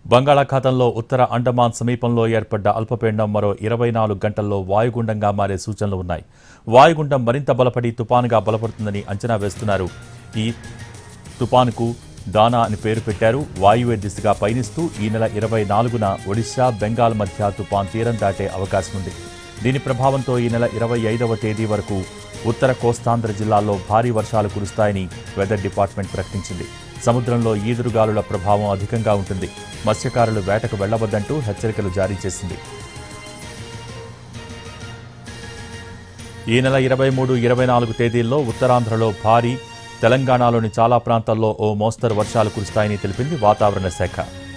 బంగాళాఖాతంలో ఉత్తర అండమాన్ సమీపంలో ఏర్పడ్డ అల్పపీడనం మరో ఇరవై నాలుగు గంటల్లో వాయుగుండంగా మారే సూచనలు ఉన్నాయి వాయుగుండం మరింత బలపడి తుపానుగా బలపడుతుందని అంచనా వేస్తున్నారు ఈ తుపానుకు దానా అని పేరు పెట్టారు వాయువ్య దిశగా పయనిస్తూ ఈ నెల ఇరవై నాలుగున ఒడిశా బెంగాల్ మధ్య తుపాన్ తీరం దాటే అవకాశం ఉంది దీని ప్రభావంతో ఈ నెల ఇరవై ఐదవ తేదీ వరకు ఉత్తర కోస్తాంధ్ర జిల్లాల్లో భారీ వర్షాలు కురుస్తాయని వెదర్ డిపార్ట్మెంట్ ప్రకటించింది సముద్రంలో ఈదురుగాలుల ప్రభావం అధికంగా ఉంటుంది మత్స్యకారులు వేటకు వెళ్లవద్దంటూ హెచ్చరికలు జారీ చేసింది ఈ నెల ఇరవై మూడు ఇరవై నాలుగు తేదీల్లో ఉత్తరాంధ్రలో భారీ తెలంగాణలోని చాలా ప్రాంతాల్లో ఓ మోస్తరు వర్షాలు కురుస్తాయని తెలిపింది వాతావరణ శాఖ